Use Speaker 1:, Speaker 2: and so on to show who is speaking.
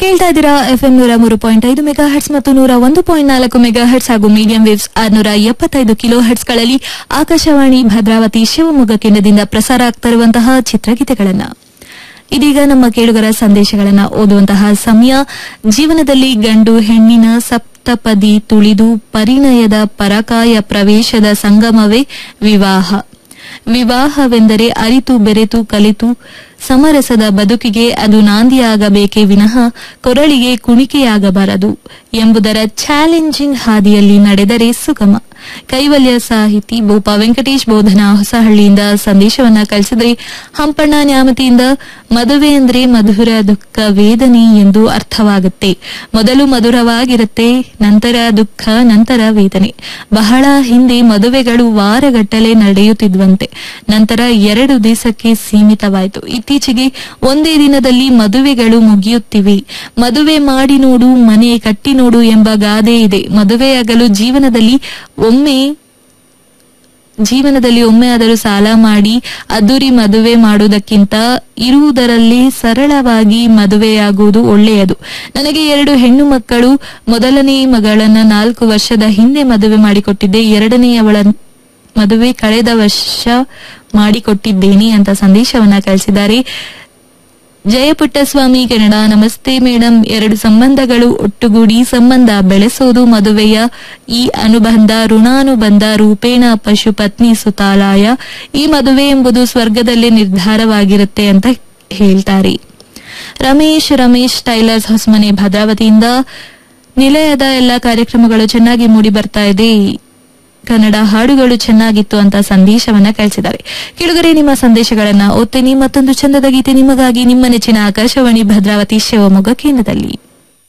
Speaker 1: ಕೇಳ್ತಾ ಇದ್ದೀರಾ ಎಫ್ಎಂ ನೂರ ಮೂರು ಪಾಯಿಂಟ್ ಐದು ಮೆಗಾ ಹರ್ಟ್ಸ್ ಮತ್ತು ನೂರ ಒಂದು ಪಾಯಿಂಟ್ ನಾಲ್ಕು ಮೆಗಾ ಹರ್ಟ್ಸ್ ಹಾಗೂ ಮೀಡಿಯಂ ವೇವ್ಸ್ ಆರ್ನೂರ ಎಪ್ಪತ್ತೈದು ಕಿಲೋ ಹರ್ಟ್ಸ್ಗಳಲ್ಲಿ ಆಕಾಶವಾಣಿ ಭದ್ರಾವತಿ ಶಿವಮೊಗ್ಗ ಕೇಂದ್ರದಿಂದ ಪ್ರಸಾರ ಆಗ್ತಾ ಇರುವಂತಹ ಚಿತ್ರಗೀತೆಗಳನ್ನ ಇದೀಗ ನಮ್ಮ ಕೇಳುಗರ ಸಂದೇಶಗಳನ್ನ ಓದುವಂತಹ ಸಮಯ ಜೀವನದಲ್ಲಿ ಗಂಡು ಹೆಣ್ಣಿನ ಸಪ್ತಪದಿ ತುಳಿದು ಪರಿಣಯದ ಪರಕಾಯ ಪ್ರವೇಶದ ಸಂಗಮವೇ ವಿವಾಹ ವಿವಾಹವೆಂದರೆ ಅರಿತು ಬೆರೆತು ಕಲಿತು ಸಮರಸದ ಬದುಕಿಗೆ ಅದು ನಾಂದಿಯಾಗಬೇಕೇ ವಿನಃ ಕೊರಳಿಗೆ ಕುಣಿಕೆಯಾಗಬಾರದು ಎಂಬುದರ ಚಾಲೆಂಜಿಂಗ್ ಹಾದಿಯಲ್ಲಿ ನಡೆದರೆ ಸುಗಮ ಕೈವಲ್ಯ ಸಾಹಿತಿ ಬೋಪ ವೆಂಕಟೇಶ್ ಬೋಧನಾ ಹೊಸಹಳ್ಳಿಯಿಂದ ಸಂದೇಶವನ್ನ ಕಳಿಸಿದ್ರೆ ಹಂಪಣ್ಣ ನ್ಯಾಮತಿಯಿಂದ ಮದುವೆ ಅಂದ್ರೆ ಮಧುರ ದುಃಖ ವೇದನೆ ಎಂದು ಅರ್ಥವಾಗುತ್ತೆ ಮೊದಲು ಮಧುರವಾಗಿರುತ್ತೆ ನಂತರ ದುಃಖ ನಂತರ ವೇದನೆ ಬಹಳ ಹಿಂದೆ ಮದುವೆಗಳು ವಾರಗಟ್ಟಲೆ ನಡೆಯುತ್ತಿದ್ವಂತೆ ನಂತರ ಎರಡು ದಿವಸಕ್ಕೆ ಸೀಮಿತವಾಯಿತು ಇತ್ತೀಚೆಗೆ ಒಂದೇ ದಿನದಲ್ಲಿ ಮದುವೆಗಳು ಮುಗಿಯುತ್ತಿವೆ ಮದುವೆ ಮಾಡಿ ನೋಡು ಮನೆ ಕಟ್ಟಿ ನೋಡು ಎಂಬ ಗಾದೆ ಇದೆ ಮದುವೆಯಾಗಲು ಜೀವನದಲ್ಲಿ ಒಮ್ಮೆ ಜೀವನದಲ್ಲಿ ಒಮ್ಮೆ ಆದರೂ ಸಾಲ ಮಾಡಿ ಅದ್ದೂರಿ ಮದುವೆ ಮಾಡುವುದಕ್ಕಿಂತ ಇರುವುದರಲ್ಲಿ ಸರಳವಾಗಿ ಮದುವೆಯಾಗುವುದು ಒಳ್ಳೆಯದು ನನಗೆ ಎರಡು ಹೆಣ್ಣು ಮಕ್ಕಳು ಮೊದಲನೇ ಮಗಳನ್ನ ನಾಲ್ಕು ವರ್ಷದ ಹಿಂದೆ ಮದುವೆ ಮಾಡಿಕೊಟ್ಟಿದ್ದೆ ಎರಡನೆಯವಳ ಮದುವೆ ಕಳೆದ ವರ್ಷ ಮಾಡಿಕೊಟ್ಟಿದ್ದೇನೆ ಅಂತ ಸಂದೇಶವನ್ನ ಕಳಿಸಿದ್ದಾರೆ ಜಯಪುಟ್ಟಸ್ವಾಮಿ ಕೆನಡಾ ನಮಸ್ತೆ ಮೇಡಂ ಎರಡು ಸಂಬಂಧಗಳು ಒಟ್ಟುಗೂಡಿ ಸಂಬಂಧ ಬೆಳೆಸೋದು ಮದುವೆಯ ಈ ಅನುಬಂಧ ಋಣಾನುಬಂಧ ರೂಪೇಣ ಪಶು ಪತ್ನಿ ಸುತಾಲಾಯ ಈ ಮದುವೆ ಎಂಬುದು ಸ್ವರ್ಗದಲ್ಲೇ ನಿರ್ಧಾರವಾಗಿರುತ್ತೆ ಅಂತ ಹೇಳ್ತಾರೆ ರಮೇಶ್ ರಮೇಶ್ ಟೈಲರ್ಸ್ ಹೊಸಮನೆ ಭದ್ರಾವತಿಯಿಂದ ನಿಲಯದ ಎಲ್ಲ ಕಾರ್ಯಕ್ರಮಗಳು ಚೆನ್ನಾಗಿ ಮೂಡಿ ಬರ್ತಾ ಇದೆ ಕನ್ನಡ ಹಾಡುಗಳು ಚೆನ್ನಾಗಿತ್ತು ಅಂತ ಸಂದೇಶವನ್ನ ಕಳಿಸಿದ್ದಾರೆ ಕೆಳಗರೆ ನಿಮ್ಮ ಸಂದೇಶಗಳನ್ನ ಓದ್ತೀನಿ ಮತ್ತೊಂದು ಚಂದದ ಗೀತೆ ನಿಮಗಾಗಿ ನಿಮ್ಮ ನೆಚ್ಚಿನ ಆಕಾಶವಾಣಿ ಭದ್ರಾವತಿ ಶಿವಮೊಗ್ಗ ಕೇಂದ್ರದಲ್ಲಿ